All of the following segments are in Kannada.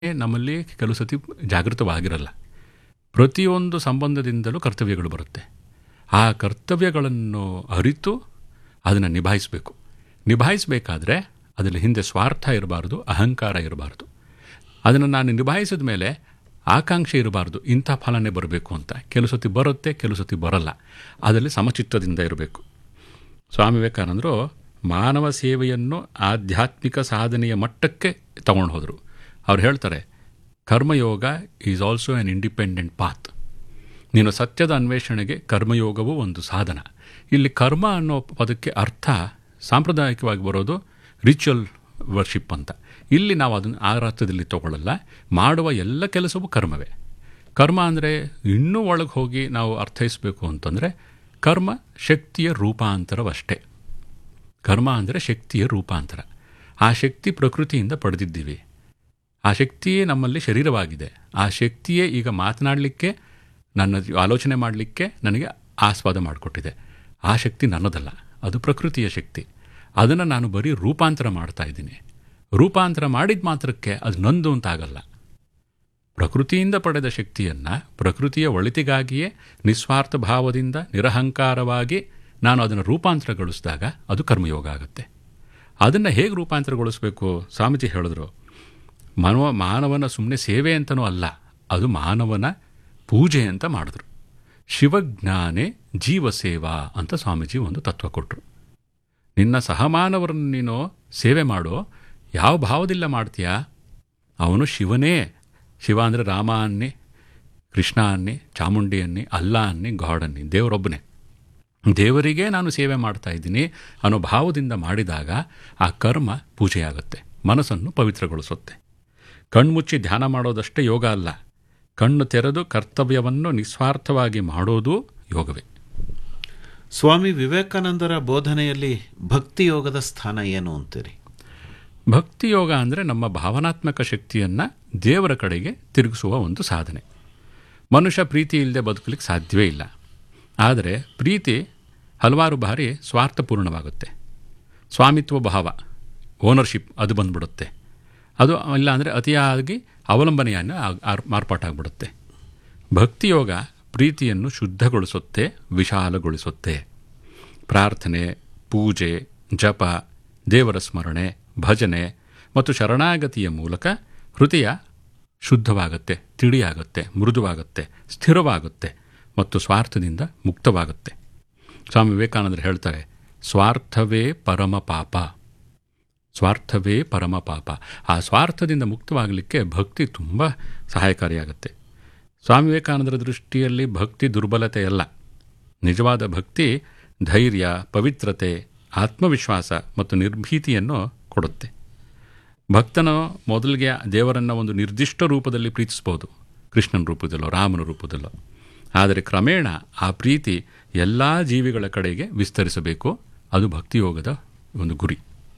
ನಮ್ಮಲ್ಲಿ ಕೆಲವು ಸತಿ ಜಾಗೃತವಾಗಿರಲ್ಲ ಪ್ರತಿಯೊಂದು ಸಂಬಂಧದಿಂದಲೂ ಕರ್ತವ್ಯಗಳು ಬರುತ್ತೆ ಆ ಕರ್ತವ್ಯಗಳನ್ನು ಅರಿತು ಅದನ್ನು ನಿಭಾಯಿಸಬೇಕು ನಿಭಾಯಿಸಬೇಕಾದ್ರೆ ಅದರಲ್ಲಿ ಹಿಂದೆ ಸ್ವಾರ್ಥ ಇರಬಾರ್ದು ಅಹಂಕಾರ ಇರಬಾರ್ದು ಅದನ್ನು ನಾನು ನಿಭಾಯಿಸಿದ ಮೇಲೆ ಆಕಾಂಕ್ಷೆ ಇರಬಾರ್ದು ಇಂಥ ಫಲನೆ ಬರಬೇಕು ಅಂತ ಕೆಲವು ಸತಿ ಬರುತ್ತೆ ಕೆಲವು ಸತಿ ಬರಲ್ಲ ಅದರಲ್ಲಿ ಸಮಚಿತ್ತದಿಂದ ಇರಬೇಕು ಸ್ವಾಮಿ ವಿವೇಕಾನಂದರು ಮಾನವ ಸೇವೆಯನ್ನು ಆಧ್ಯಾತ್ಮಿಕ ಸಾಧನೆಯ ಮಟ್ಟಕ್ಕೆ ತಗೊಂಡು ಹೋದರು ಅವ್ರು ಹೇಳ್ತಾರೆ karmayoga is also an independent path ನೀನು ಸತ್ಯದ ಅನ್ವೇಷಣೆಗೆ ಕರ್ಮಯೋಗವೂ ಒಂದು ಸಾಧನ ಇಲ್ಲಿ ಕರ್ಮ ಅನ್ನೋ ಪದಕ್ಕೆ ಅರ್ಥ ಸಾಂಪ್ರದಾಯಿಕವಾಗಿ ಬರೋದು ರಿಚುವಲ್ ವರ್ಷಿಪ್ ಅಂತ ಇಲ್ಲಿ ನಾವು ಅದನ್ನು ಆ ಅರ್ಥದಲ್ಲಿ ತಗೊಳ್ಳಲ್ಲ ಮಾಡುವ ಎಲ್ಲ ಕೆಲಸವೂ ಕರ್ಮವೇ ಕರ್ಮ ಅಂದರೆ ಇನ್ನೂ ಒಳಗೆ ಹೋಗಿ ನಾವು ಅರ್ಥೈಸಬೇಕು ಅಂತಂದರೆ ಕರ್ಮ ಶಕ್ತಿಯ ರೂಪಾಂತರವಷ್ಟೇ ಕರ್ಮ ಅಂದರೆ ಶಕ್ತಿಯ ರೂಪಾಂತರ ಆ ಶಕ್ತಿ ಪ್ರಕೃತಿಯಿಂದ ಪಡೆದಿದ್ದೀವಿ ಆ ಶಕ್ತಿಯೇ ನಮ್ಮಲ್ಲಿ ಶರೀರವಾಗಿದೆ ಆ ಶಕ್ತಿಯೇ ಈಗ ಮಾತನಾಡಲಿಕ್ಕೆ ನನ್ನ ಆಲೋಚನೆ ಮಾಡಲಿಕ್ಕೆ ನನಗೆ ಆಸ್ವಾದ ಮಾಡಿಕೊಟ್ಟಿದೆ ಆ ಶಕ್ತಿ ನನ್ನದಲ್ಲ ಅದು ಪ್ರಕೃತಿಯ ಶಕ್ತಿ ಅದನ್ನು ನಾನು ಬರೀ ರೂಪಾಂತರ ಮಾಡ್ತಾ ಇದ್ದೀನಿ ರೂಪಾಂತರ ಮಾಡಿದ ಮಾತ್ರಕ್ಕೆ ಅದು ನಂದು ಅಂತಾಗಲ್ಲ ಪ್ರಕೃತಿಯಿಂದ ಪಡೆದ ಶಕ್ತಿಯನ್ನು ಪ್ರಕೃತಿಯ ಒಳಿತಿಗಾಗಿಯೇ ನಿಸ್ವಾರ್ಥ ಭಾವದಿಂದ ನಿರಹಂಕಾರವಾಗಿ ನಾನು ಅದನ್ನು ರೂಪಾಂತರಗೊಳಿಸಿದಾಗ ಅದು ಕರ್ಮಯೋಗ ಆಗುತ್ತೆ ಅದನ್ನು ಹೇಗೆ ರೂಪಾಂತರಗೊಳಿಸಬೇಕು ಸ್ವಾಮೀಜಿ ಹೇಳಿದ್ರು ಮಾನವ ಮಾನವನ ಸುಮ್ಮನೆ ಸೇವೆ ಅಂತನೂ ಅಲ್ಲ ಅದು ಮಾನವನ ಪೂಜೆ ಅಂತ ಮಾಡಿದ್ರು ಶಿವಜ್ಞಾನೇ ಜೀವಸೇವಾ ಅಂತ ಸ್ವಾಮೀಜಿ ಒಂದು ತತ್ವ ಕೊಟ್ಟರು ನಿನ್ನ ಸಹಮಾನವರನ್ನು ನೀನು ಸೇವೆ ಮಾಡೋ ಯಾವ ಭಾವದಿಲ್ಲ ಮಾಡ್ತೀಯಾ ಅವನು ಶಿವನೇ ಶಿವ ಅಂದರೆ ರಾಮ ಅನ್ನಿ ಕೃಷ್ಣ ಅನ್ನಿ ಚಾಮುಂಡಿ ಅನ್ನಿ ಅಲ್ಲ ಅನ್ನಿ ಗಾಡ್ ಅನ್ನಿ ದೇವರೊಬ್ಬನೇ ದೇವರಿಗೆ ನಾನು ಸೇವೆ ಮಾಡ್ತಾ ಇದ್ದೀನಿ ಅನ್ನೋ ಭಾವದಿಂದ ಮಾಡಿದಾಗ ಆ ಕರ್ಮ ಪೂಜೆಯಾಗುತ್ತೆ ಮನಸ್ಸನ್ನು ಪವಿತ್ರಗೊಳಿಸುತ್ತೆ ಕಣ್ಮುಚ್ಚಿ ಧ್ಯಾನ ಮಾಡೋದಷ್ಟೇ ಯೋಗ ಅಲ್ಲ ಕಣ್ಣು ತೆರೆದು ಕರ್ತವ್ಯವನ್ನು ನಿಸ್ವಾರ್ಥವಾಗಿ ಮಾಡೋದು ಯೋಗವೇ ಸ್ವಾಮಿ ವಿವೇಕಾನಂದರ ಬೋಧನೆಯಲ್ಲಿ ಭಕ್ತಿ ಯೋಗದ ಸ್ಥಾನ ಏನು ಅಂತೀರಿ ಭಕ್ತಿ ಯೋಗ ಅಂದರೆ ನಮ್ಮ ಭಾವನಾತ್ಮಕ ಶಕ್ತಿಯನ್ನು ದೇವರ ಕಡೆಗೆ ತಿರುಗಿಸುವ ಒಂದು ಸಾಧನೆ ಮನುಷ್ಯ ಪ್ರೀತಿ ಇಲ್ಲದೆ ಬದುಕಲಿಕ್ಕೆ ಸಾಧ್ಯವೇ ಇಲ್ಲ ಆದರೆ ಪ್ರೀತಿ ಹಲವಾರು ಬಾರಿ ಸ್ವಾರ್ಥಪೂರ್ಣವಾಗುತ್ತೆ ಸ್ವಾಮಿತ್ವ ಭಾವ ಓನರ್ಶಿಪ್ ಅದು ಬಂದ್ಬಿಡುತ್ತೆ ಅದು ಇಲ್ಲ ಅಂದರೆ ಅತಿಯಾಗಿ ಅವಲಂಬನೆಯನ್ನು ಮಾರ್ಪಾಟಾಗ್ಬಿಡುತ್ತೆ ಭಕ್ತಿಯೋಗ ಪ್ರೀತಿಯನ್ನು ಶುದ್ಧಗೊಳಿಸುತ್ತೆ ವಿಶಾಲಗೊಳಿಸುತ್ತೆ ಪ್ರಾರ್ಥನೆ ಪೂಜೆ ಜಪ ದೇವರ ಸ್ಮರಣೆ ಭಜನೆ ಮತ್ತು ಶರಣಾಗತಿಯ ಮೂಲಕ ಹೃದಯ ಶುದ್ಧವಾಗುತ್ತೆ ತಿಳಿಯಾಗುತ್ತೆ ಮೃದುವಾಗುತ್ತೆ ಸ್ಥಿರವಾಗುತ್ತೆ ಮತ್ತು ಸ್ವಾರ್ಥದಿಂದ ಮುಕ್ತವಾಗುತ್ತೆ ಸ್ವಾಮಿ ವಿವೇಕಾನಂದರು ಹೇಳ್ತಾರೆ ಸ್ವಾರ್ಥವೇ ಪರಮ ಪಾಪ ಸ್ವಾರ್ಥವೇ ಪರಮ ಪಾಪ ಆ ಸ್ವಾರ್ಥದಿಂದ ಮುಕ್ತವಾಗಲಿಕ್ಕೆ ಭಕ್ತಿ ತುಂಬ ಸಹಾಯಕಾರಿಯಾಗುತ್ತೆ ಸ್ವಾಮಿ ವಿವೇಕಾನಂದರ ದೃಷ್ಟಿಯಲ್ಲಿ ಭಕ್ತಿ ದುರ್ಬಲತೆಯಲ್ಲ ನಿಜವಾದ ಭಕ್ತಿ ಧೈರ್ಯ ಪವಿತ್ರತೆ ಆತ್ಮವಿಶ್ವಾಸ ಮತ್ತು ನಿರ್ಭೀತಿಯನ್ನು ಕೊಡುತ್ತೆ ಭಕ್ತನು ಮೊದಲಿಗೆ ದೇವರನ್ನು ಒಂದು ನಿರ್ದಿಷ್ಟ ರೂಪದಲ್ಲಿ ಪ್ರೀತಿಸ್ಬೋದು ಕೃಷ್ಣನ ರೂಪದಲ್ಲೋ ರಾಮನ ರೂಪದಲ್ಲೋ ಆದರೆ ಕ್ರಮೇಣ ಆ ಪ್ರೀತಿ ಎಲ್ಲ ಜೀವಿಗಳ ಕಡೆಗೆ ವಿಸ್ತರಿಸಬೇಕು ಅದು ಭಕ್ತಿಯೋಗದ ಒಂದು ಗುರಿ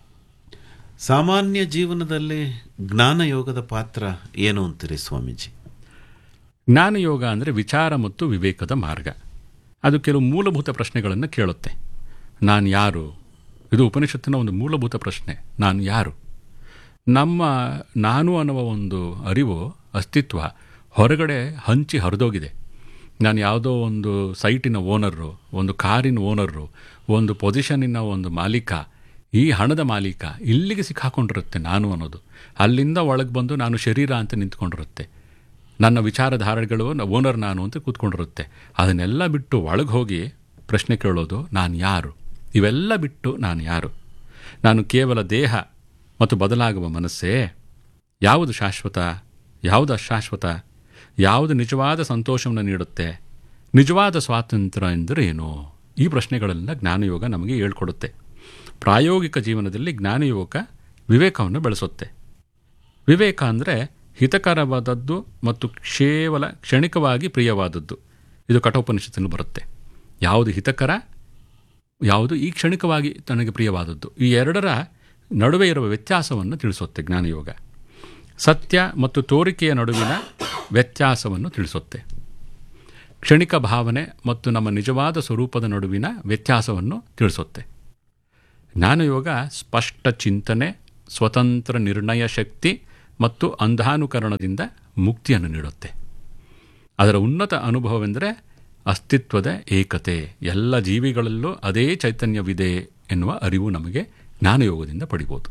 ಸಾಮಾನ್ಯ ಜೀವನದಲ್ಲಿ ಜ್ಞಾನಯೋಗದ ಪಾತ್ರ ಏನು ಅಂತೀರಿ ಸ್ವಾಮೀಜಿ ಜ್ಞಾನಯೋಗ ಅಂದರೆ ವಿಚಾರ ಮತ್ತು ವಿವೇಕದ ಮಾರ್ಗ ಅದು ಕೆಲವು ಮೂಲಭೂತ ಪ್ರಶ್ನೆಗಳನ್ನು ಕೇಳುತ್ತೆ ನಾನು ಯಾರು ಇದು ಉಪನಿಷತ್ತಿನ ಒಂದು ಮೂಲಭೂತ ಪ್ರಶ್ನೆ ನಾನು ಯಾರು ನಮ್ಮ ನಾನು ಅನ್ನುವ ಒಂದು ಅರಿವು ಅಸ್ತಿತ್ವ ಹೊರಗಡೆ ಹಂಚಿ ಹರಿದೋಗಿದೆ ನಾನು ಯಾವುದೋ ಒಂದು ಸೈಟಿನ ಓನರು ಒಂದು ಕಾರಿನ ಓನರು ಒಂದು ಪೊಸಿಷನ್ನಿನ ಒಂದು ಮಾಲೀಕ ಈ ಹಣದ ಮಾಲೀಕ ಇಲ್ಲಿಗೆ ಸಿಕ್ಕಾಕೊಂಡಿರುತ್ತೆ ನಾನು ಅನ್ನೋದು ಅಲ್ಲಿಂದ ಒಳಗೆ ಬಂದು ನಾನು ಶರೀರ ಅಂತ ನಿಂತ್ಕೊಂಡಿರುತ್ತೆ ನನ್ನ ವಿಚಾರಧಾರೆಗಳು ಓನರ್ ನಾನು ಅಂತ ಕೂತ್ಕೊಂಡಿರುತ್ತೆ ಅದನ್ನೆಲ್ಲ ಬಿಟ್ಟು ಒಳಗೆ ಹೋಗಿ ಪ್ರಶ್ನೆ ಕೇಳೋದು ನಾನು ಯಾರು ಇವೆಲ್ಲ ಬಿಟ್ಟು ನಾನು ಯಾರು ನಾನು ಕೇವಲ ದೇಹ ಮತ್ತು ಬದಲಾಗುವ ಮನಸ್ಸೇ ಯಾವುದು ಶಾಶ್ವತ ಯಾವುದು ಅಶಾಶ್ವತ ಯಾವುದು ನಿಜವಾದ ಸಂತೋಷವನ್ನು ನೀಡುತ್ತೆ ನಿಜವಾದ ಸ್ವಾತಂತ್ರ್ಯ ಎಂದರೆ ಏನು ಈ ಪ್ರಶ್ನೆಗಳೆಲ್ಲ ಜ್ಞಾನಯೋಗ ನಮಗೆ ಹೇಳ್ಕೊಡುತ್ತೆ ಪ್ರಾಯೋಗಿಕ ಜೀವನದಲ್ಲಿ ಜ್ಞಾನಯೋಗ ವಿವೇಕವನ್ನು ಬೆಳೆಸುತ್ತೆ ವಿವೇಕ ಅಂದರೆ ಹಿತಕರವಾದದ್ದು ಮತ್ತು ಕೇವಲ ಕ್ಷಣಿಕವಾಗಿ ಪ್ರಿಯವಾದದ್ದು ಇದು ಕಠೋಪನಿಷತ್ತಿನಲ್ಲಿ ಬರುತ್ತೆ ಯಾವುದು ಹಿತಕರ ಯಾವುದು ಈ ಕ್ಷಣಿಕವಾಗಿ ತನಗೆ ಪ್ರಿಯವಾದದ್ದು ಈ ಎರಡರ ನಡುವೆ ಇರುವ ವ್ಯತ್ಯಾಸವನ್ನು ತಿಳಿಸುತ್ತೆ ಜ್ಞಾನಯೋಗ ಸತ್ಯ ಮತ್ತು ತೋರಿಕೆಯ ನಡುವಿನ ವ್ಯತ್ಯಾಸವನ್ನು ತಿಳಿಸುತ್ತೆ ಕ್ಷಣಿಕ ಭಾವನೆ ಮತ್ತು ನಮ್ಮ ನಿಜವಾದ ಸ್ವರೂಪದ ನಡುವಿನ ವ್ಯತ್ಯಾಸವನ್ನು ತಿಳಿಸುತ್ತೆ ಜ್ಞಾನಯೋಗ ಸ್ಪಷ್ಟ ಚಿಂತನೆ ಸ್ವತಂತ್ರ ನಿರ್ಣಯ ಶಕ್ತಿ ಮತ್ತು ಅಂಧಾನುಕರಣದಿಂದ ಮುಕ್ತಿಯನ್ನು ನೀಡುತ್ತೆ ಅದರ ಉನ್ನತ ಅನುಭವವೆಂದರೆ ಅಸ್ತಿತ್ವದ ಏಕತೆ ಎಲ್ಲ ಜೀವಿಗಳಲ್ಲೂ ಅದೇ ಚೈತನ್ಯವಿದೆ ಎನ್ನುವ ಅರಿವು ನಮಗೆ ಜ್ಞಾನಯೋಗದಿಂದ ಪಡಿಬೋದು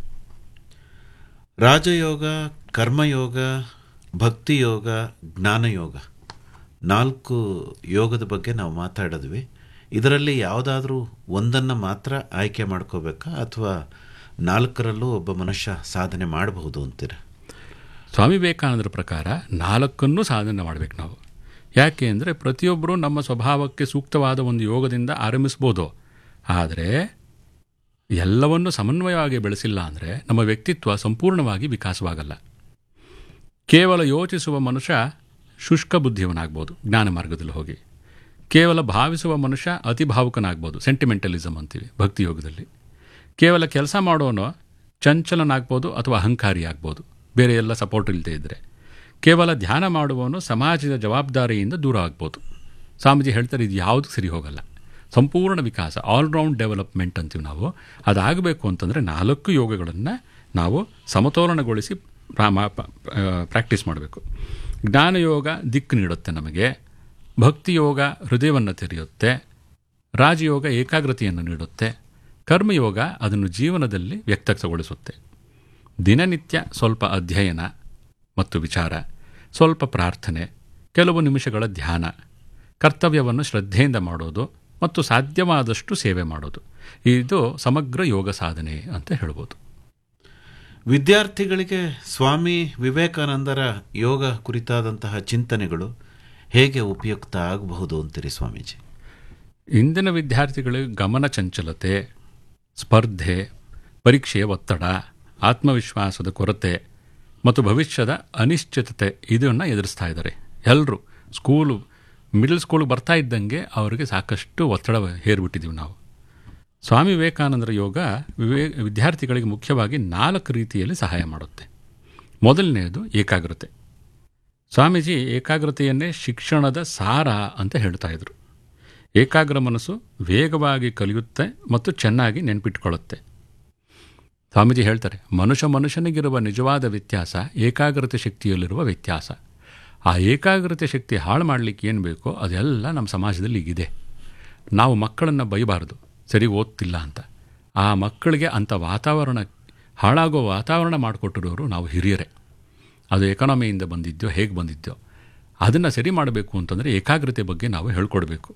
ರಾಜಯೋಗ ಕರ್ಮಯೋಗ ಭಕ್ತಿಯೋಗ ಜ್ಞಾನಯೋಗ ನಾಲ್ಕು ಯೋಗದ ಬಗ್ಗೆ ನಾವು ಮಾತಾಡಿದ್ವಿ ಇದರಲ್ಲಿ ಯಾವುದಾದ್ರೂ ಒಂದನ್ನು ಮಾತ್ರ ಆಯ್ಕೆ ಮಾಡ್ಕೋಬೇಕಾ ಅಥವಾ ನಾಲ್ಕರಲ್ಲೂ ಒಬ್ಬ ಮನುಷ್ಯ ಸಾಧನೆ ಮಾಡಬಹುದು ಅಂತೀರ ಸ್ವಾಮಿ ವಿವೇಕಾನಂದರ ಪ್ರಕಾರ ನಾಲ್ಕನ್ನೂ ಸಾಧನೆ ಮಾಡಬೇಕು ನಾವು ಯಾಕೆ ಅಂದರೆ ಪ್ರತಿಯೊಬ್ಬರೂ ನಮ್ಮ ಸ್ವಭಾವಕ್ಕೆ ಸೂಕ್ತವಾದ ಒಂದು ಯೋಗದಿಂದ ಆರಂಭಿಸ್ಬೋದು ಆದರೆ ಎಲ್ಲವನ್ನು ಸಮನ್ವಯವಾಗಿ ಬೆಳೆಸಿಲ್ಲ ಅಂದರೆ ನಮ್ಮ ವ್ಯಕ್ತಿತ್ವ ಸಂಪೂರ್ಣವಾಗಿ ವಿಕಾಸವಾಗಲ್ಲ ಕೇವಲ ಯೋಚಿಸುವ ಮನುಷ್ಯ ಶುಷ್ಕ ಬುದ್ಧಿಯವನಾಗ್ಬೋದು ಜ್ಞಾನ ಮಾರ್ಗದಲ್ಲಿ ಹೋಗಿ ಕೇವಲ ಭಾವಿಸುವ ಮನುಷ್ಯ ಅತಿ ಭಾವುಕನಾಗ್ಬೋದು ಸೆಂಟಿಮೆಂಟಲಿಸಮ್ ಅಂತೀವಿ ಭಕ್ತಿ ಯೋಗದಲ್ಲಿ ಕೇವಲ ಕೆಲಸ ಮಾಡೋನು ಚಂಚಲನಾಗ್ಬೋದು ಅಥವಾ ಅಹಂಕಾರಿ ಆಗ್ಬೋದು ಬೇರೆ ಎಲ್ಲ ಸಪೋರ್ಟ್ ಇಲ್ಲದೆ ಇದ್ದರೆ ಕೇವಲ ಧ್ಯಾನ ಮಾಡುವವನು ಸಮಾಜದ ಜವಾಬ್ದಾರಿಯಿಂದ ದೂರ ಆಗ್ಬೋದು ಸ್ವಾಮೀಜಿ ಹೇಳ್ತಾರೆ ಇದು ಯಾವುದು ಸರಿ ಹೋಗಲ್ಲ ಸಂಪೂರ್ಣ ವಿಕಾಸ ಆಲ್ರೌಂಡ್ ಡೆವಲಪ್ಮೆಂಟ್ ಅಂತೀವಿ ನಾವು ಅದಾಗಬೇಕು ಅಂತಂದರೆ ನಾಲ್ಕು ಯೋಗಗಳನ್ನು ನಾವು ಸಮತೋಲನಗೊಳಿಸಿ ಪ್ರಾಕ್ಟೀಸ್ ಮಾಡಬೇಕು ಜ್ಞಾನಯೋಗ ದಿಕ್ಕು ನೀಡುತ್ತೆ ನಮಗೆ ಭಕ್ತಿಯೋಗ ಹೃದಯವನ್ನು ತೆರೆಯುತ್ತೆ ರಾಜಯೋಗ ಏಕಾಗ್ರತೆಯನ್ನು ನೀಡುತ್ತೆ ಕರ್ಮಯೋಗ ಅದನ್ನು ಜೀವನದಲ್ಲಿ ವ್ಯಕ್ತಗೊಳಿಸುತ್ತೆ ದಿನನಿತ್ಯ ಸ್ವಲ್ಪ ಅಧ್ಯಯನ ಮತ್ತು ವಿಚಾರ ಸ್ವಲ್ಪ ಪ್ರಾರ್ಥನೆ ಕೆಲವು ನಿಮಿಷಗಳ ಧ್ಯಾನ ಕರ್ತವ್ಯವನ್ನು ಶ್ರದ್ಧೆಯಿಂದ ಮಾಡೋದು ಮತ್ತು ಸಾಧ್ಯವಾದಷ್ಟು ಸೇವೆ ಮಾಡೋದು ಇದು ಸಮಗ್ರ ಯೋಗ ಸಾಧನೆ ಅಂತ ಹೇಳ್ಬೋದು ವಿದ್ಯಾರ್ಥಿಗಳಿಗೆ ಸ್ವಾಮಿ ವಿವೇಕಾನಂದರ ಯೋಗ ಕುರಿತಾದಂತಹ ಚಿಂತನೆಗಳು ಹೇಗೆ ಉಪಯುಕ್ತ ಆಗಬಹುದು ಅಂತೀರಿ ಸ್ವಾಮೀಜಿ ಇಂದಿನ ವಿದ್ಯಾರ್ಥಿಗಳಿಗೆ ಗಮನ ಚಂಚಲತೆ ಸ್ಪರ್ಧೆ ಪರೀಕ್ಷೆಯ ಒತ್ತಡ ಆತ್ಮವಿಶ್ವಾಸದ ಕೊರತೆ ಮತ್ತು ಭವಿಷ್ಯದ ಅನಿಶ್ಚಿತತೆ ಇದನ್ನು ಎದುರಿಸ್ತಾ ಇದ್ದಾರೆ ಎಲ್ಲರೂ ಸ್ಕೂಲು ಮಿಡಲ್ ಸ್ಕೂಲ್ಗೆ ಬರ್ತಾ ಇದ್ದಂಗೆ ಅವರಿಗೆ ಸಾಕಷ್ಟು ಒತ್ತಡ ಹೇರಿಬಿಟ್ಟಿದ್ದೀವಿ ನಾವು ಸ್ವಾಮಿ ವಿವೇಕಾನಂದರ ಯೋಗ ವಿವೇ ವಿದ್ಯಾರ್ಥಿಗಳಿಗೆ ಮುಖ್ಯವಾಗಿ ನಾಲ್ಕು ರೀತಿಯಲ್ಲಿ ಸಹಾಯ ಮಾಡುತ್ತೆ ಮೊದಲನೆಯದು ಏಕಾಗ್ರತೆ ಸ್ವಾಮೀಜಿ ಏಕಾಗ್ರತೆಯನ್ನೇ ಶಿಕ್ಷಣದ ಸಾರ ಅಂತ ಹೇಳ್ತಾ ಇದ್ರು ಏಕಾಗ್ರ ಮನಸ್ಸು ವೇಗವಾಗಿ ಕಲಿಯುತ್ತೆ ಮತ್ತು ಚೆನ್ನಾಗಿ ನೆನಪಿಟ್ಕೊಳ್ಳುತ್ತೆ ಸ್ವಾಮೀಜಿ ಹೇಳ್ತಾರೆ ಮನುಷ್ಯ ಮನುಷ್ಯನಿಗಿರುವ ನಿಜವಾದ ವ್ಯತ್ಯಾಸ ಏಕಾಗ್ರತೆ ಶಕ್ತಿಯಲ್ಲಿರುವ ವ್ಯತ್ಯಾಸ ಆ ಏಕಾಗ್ರತೆ ಶಕ್ತಿ ಹಾಳು ಮಾಡಲಿಕ್ಕೆ ಏನು ಬೇಕೋ ಅದೆಲ್ಲ ನಮ್ಮ ಸಮಾಜದಲ್ಲಿ ಈಗಿದೆ ನಾವು ಮಕ್ಕಳನ್ನು ಬೈಬಾರ್ದು ಸರಿ ಓದ್ತಿಲ್ಲ ಅಂತ ಆ ಮಕ್ಕಳಿಗೆ ಅಂಥ ವಾತಾವರಣ ಹಾಳಾಗೋ ವಾತಾವರಣ ಮಾಡಿಕೊಟ್ಟಿರೋರು ನಾವು ಹಿರಿಯರೇ ಅದು ಎಕಾನಮಿಯಿಂದ ಬಂದಿದ್ದೋ ಹೇಗೆ ಬಂದಿದ್ದೋ ಅದನ್ನು ಸರಿ ಮಾಡಬೇಕು ಅಂತಂದರೆ ಏಕಾಗ್ರತೆ ಬಗ್ಗೆ ನಾವು ಹೇಳ್ಕೊಡ್ಬೇಕು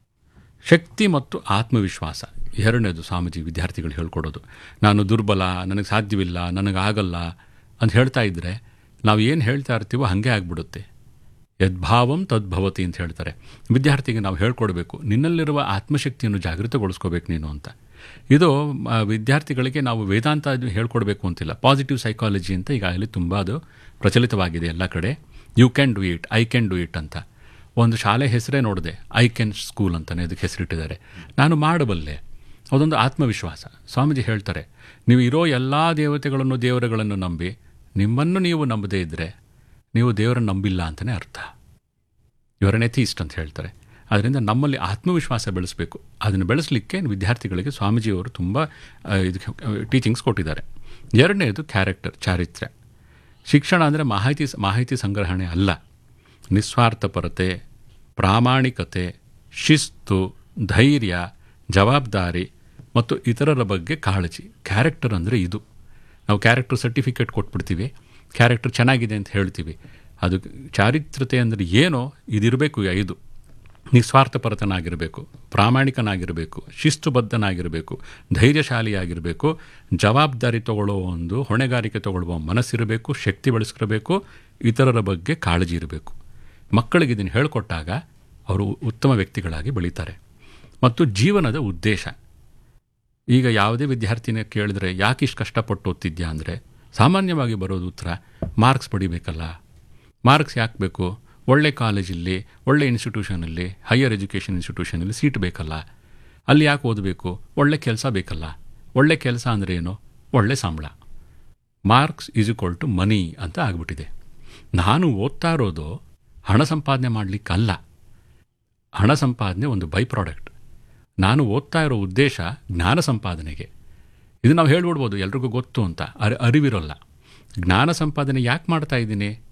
ಶಕ್ತಿ ಮತ್ತು ಆತ್ಮವಿಶ್ವಾಸ ಎರಡನೇದು ಸ್ವಾಮೀಜಿ ವಿದ್ಯಾರ್ಥಿಗಳು ಹೇಳ್ಕೊಡೋದು ನಾನು ದುರ್ಬಲ ನನಗೆ ಸಾಧ್ಯವಿಲ್ಲ ನನಗಾಗಲ್ಲ ಅಂತ ಹೇಳ್ತಾ ಇದ್ದರೆ ನಾವು ಏನು ಹೇಳ್ತಾ ಇರ್ತೀವೋ ಹಾಗೆ ಆಗಿಬಿಡುತ್ತೆ ಯದ್ಭಾವಂ ತದ್ಭವತಿ ಅಂತ ಹೇಳ್ತಾರೆ ವಿದ್ಯಾರ್ಥಿಗೆ ನಾವು ಹೇಳ್ಕೊಡ್ಬೇಕು ನಿನ್ನಲ್ಲಿರುವ ಆತ್ಮಶಕ್ತಿಯನ್ನು ಜಾಗೃತಗೊಳಿಸ್ಕೋಬೇಕು ನೀನು ಅಂತ ಇದು ಆ, ವಿದ್ಯಾರ್ಥಿಗಳಿಗೆ ನಾವು ವೇದಾಂತ ಹೇಳ್ಕೊಡ್ಬೇಕು ಅಂತಿಲ್ಲ ಪಾಸಿಟಿವ್ ಸೈಕಾಲಜಿ ಅಂತ ಈಗಾಗಲೇ ತುಂಬ ಅದು ಪ್ರಚಲಿತವಾಗಿದೆ ಎಲ್ಲ ಕಡೆ you can do it I can do it ಅಂತ ಒಂದು ಶಾಲೆ ಹೆಸರೇ ನೋಡಿದೆ ಐ ಕ್ಯಾನ್ ಸ್ಕೂಲ್ ಅಂತಲೇ ಅದಕ್ಕೆ ಹೆಸರಿಟ್ಟಿದ್ದಾರೆ ನಾನು ಮಾಡಬಲ್ಲೆ ಅದೊಂದು ಆತ್ಮವಿಶ್ವಾಸ ಸ್ವಾಮೀಜಿ ಹೇಳ್ತಾರೆ ನೀವು ಇರೋ ಎಲ್ಲ ದೇವತೆಗಳನ್ನು ದೇವರುಗಳನ್ನು ನಂಬಿ ನಿಮ್ಮನ್ನು ನೀವು ನಂಬದೇ ಇದ್ದರೆ ನೀವು ದೇವರನ್ನು ನಂಬಿಲ್ಲ ಅಂತಲೇ ಅರ್ಥ ಇವರ ನೆಥೀಸ್ಟ್ ಅಂತ ಹೇಳ್ತಾರೆ ಅದರಿಂದ ನಮ್ಮಲ್ಲಿ ಆತ್ಮವಿಶ್ವಾಸ ಬೆಳೆಸಬೇಕು ಅದನ್ನು ಬೆಳೆಸಲಿಕ್ಕೆ ವಿದ್ಯಾರ್ಥಿಗಳಿಗೆ ಸ್ವಾಮೀಜಿಯವರು ತುಂಬ ಆ, ಇದಕ್ಕೆ ಟೀಚಿಂಗ್ಸ್ ಕೊಟ್ಟಿದ್ದಾರೆ ಎರಡನೇದು ಕ್ಯಾರೆಕ್ಟರ್ ಚಾರಿತ್ರ್ಯ ಶಿಕ್ಷಣ ಅಂದರೆ ಮಾಹಿತಿ ಮಾಹಿತಿ ಸಂಗ್ರಹಣೆ ಅಲ್ಲ ನಿಸ್ವಾರ್ಥಪರತೆ ಪ್ರಾಮಾಣಿಕತೆ ಶಿಸ್ತು ಧೈರ್ಯ ಜವಾಬ್ದಾರಿ ಮತ್ತು ಇತರರ ಬಗ್ಗೆ ಕಾಳಜಿ ಕ್ಯಾರೆಕ್ಟರ್ ಅಂದರೆ ಇದು ನಾವು ಕ್ಯಾರೆಕ್ಟರ್ ಸರ್ಟಿಫಿಕೇಟ್ ಕೊಟ್ಬಿಡ್ತೀವಿ ಕ್ಯಾರೆಕ್ಟರ್ ಚೆನ್ನಾಗಿದೆ ಅಂತ ಹೇಳ್ತೀವಿ ಅದು ಚಾರಿತ್ರತೆ ಅಂದರೆ ಏನೋ ಇದಿರಬೇಕು ಈ ಐದು ನಿಸ್ವಾರ್ಥಪರತನಾಗಿರಬೇಕು ಪ್ರಾಮಾಣಿಕನಾಗಿರಬೇಕು ಶಿಸ್ತುಬದ್ಧನಾಗಿರಬೇಕು ಧೈರ್ಯಶಾಲಿಯಾಗಿರಬೇಕು ಜವಾಬ್ದಾರಿ ತಗೊಳ್ಳೋ ಒಂದು ಹೊಣೆಗಾರಿಕೆ ತಗೊಳ್ಳುವ ಮನಸ್ಸಿರಬೇಕು ಶಕ್ತಿ ಬೆಳೆಸ್ಕಿರಬೇಕು ಇತರರ ಬಗ್ಗೆ ಕಾಳಜಿ ಇರಬೇಕು ಮಕ್ಕಳಿಗೆ ಇದನ್ನು ಹೇಳಿಕೊಟ್ಟಾಗ ಅವರು ಉತ್ತಮ ವ್ಯಕ್ತಿಗಳಾಗಿ ಬೆಳೀತಾರೆ ಮತ್ತು ಜೀವನದ ಉದ್ದೇಶ ಈಗ ಯಾವುದೇ ವಿದ್ಯಾರ್ಥಿನ ಕೇಳಿದ್ರೆ ಯಾಕೆ ಇಷ್ಟು ಕಷ್ಟಪಟ್ಟು ಓದ್ತಿದ್ಯಾ ಅಂದರೆ ಸಾಮಾನ್ಯವಾಗಿ ಬರೋದು ಉತ್ತರ ಮಾರ್ಕ್ಸ್ ಪಡಿಬೇಕಲ್ಲ ಮಾರ್ಕ್ಸ್ ಯಾಕೆ ಬೇಕು ಒಳ್ಳೆ ಕಾಲೇಜಲ್ಲಿ ಒಳ್ಳೆ ಇನ್ಸ್ಟಿಟ್ಯೂಷನಲ್ಲಿ ಹೈಯರ್ ಎಜುಕೇಷನ್ ಇನ್ಸ್ಟಿಟ್ಯೂಷನಲ್ಲಿ ಸೀಟ್ ಬೇಕಲ್ಲ ಅಲ್ಲಿ ಯಾಕೆ ಓದಬೇಕು ಒಳ್ಳೆ ಕೆಲಸ ಬೇಕಲ್ಲ ಒಳ್ಳೆ ಕೆಲಸ ಅಂದರೆ ಏನು ಒಳ್ಳೆ ಸಂಬಳ marks is equal to money ಅಂತ ಆಗ್ಬಿಟ್ಟಿದೆ ನಾನು ಓದ್ತಾ ಇರೋದು ಹಣ ಸಂಪಾದನೆ ಮಾಡಲಿಕ್ಕಲ್ಲ ಹಣ ಸಂಪಾದನೆ ಒಂದು ಬೈ ಪ್ರಾಡಕ್ಟ್ ನಾನು ಓದ್ತಾ ಇರೋ ಉದ್ದೇಶ ಜ್ಞಾನ ಸಂಪಾದನೆಗೆ ಇದು ನಾವು ಹೇಳ್ಬಿಡ್ಬೋದು ಎಲ್ರಿಗೂ ಗೊತ್ತು ಅಂತ ಅರಿ ಅರಿವಿರೋಲ್ಲ ಜ್ಞಾನ ಸಂಪಾದನೆ ಯಾಕೆ ಮಾಡ್ತಾ ಇದ್ದೀನಿ